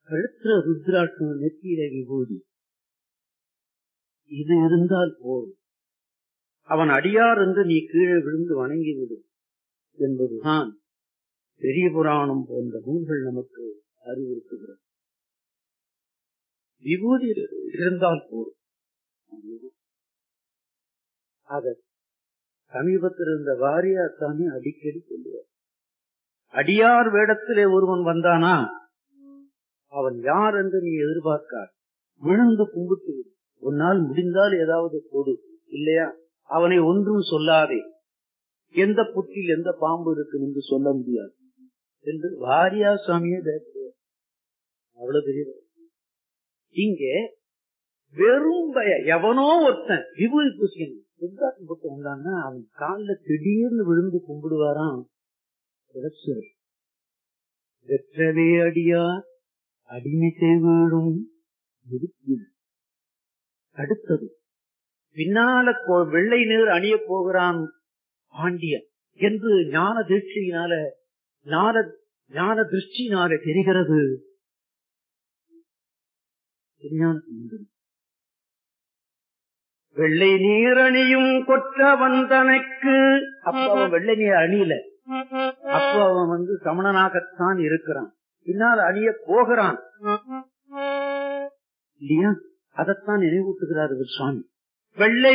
கழுத்துல ருத்ராட்சம் நெத்தியில விபூதி இது இருந்தால் போதும் அவன் அடியார் என்று நீ கீழே விழுந்து வணங்கி விடு என்பதுதான் பெரிய புராணம் போன்ற நூல்கள் நமக்கு அறிவுறுத்துகிறது விபூதி இருந்தால் போதும் அத சமீபத்தில் இருந்த வாரியார் சாமி அடிக்கடி சொல்லுவார் அடியார் வேடத்திலே ஒருவன் வந்தானா அவன் யார் என்று நீ எதிர்பார்க்கார் விழுந்து கும்பிட்டு விடு. உன்னால் முடிந்தால் ஏதாவது கொடு இல்லையா அவனை ஒன்றும் சொல்லாதே எந்த புற்றில் எந்த பாம்பு இருக்கு என்று சொல்ல முடியாது என்று வாரியா சுவாமியே பேசுவார் அவ்வளவு பெரிய இங்கே வெறும் பய எவனோ ஒருத்தன் விபூதி பூசியன் சித்தார்த்தம் போட்டு வந்தான்னா அவன் காலில் திடீர்னு விழுந்து கும்பிடுவாராம் பிரசுரர். வெற்றவே அடியார் அடிமை செய்வதும் அடுத்தது பின்னால கொ- வெள்ளை நீர் அணிய போகிறான் பாண்டியன் என்று ஞான திருஷ்டியினால ஞான ஞான திருஷ்டியினால தெரிகிறது திருஞான சம்பந்தன். வெள்ளை நீர் அணியும் கொற்றவன் தனக்கு அப்ப அவன் வெள்ளை நீர் அணியல அப்ப அவன் வந்து சமணனாகத்தான் இருக்கிறான் பின்னால் அணிய போகிறான் இல்லையா அதைத்தான் நினைவூட்டுகிறார் இவர் சுவாமி வெள்ளை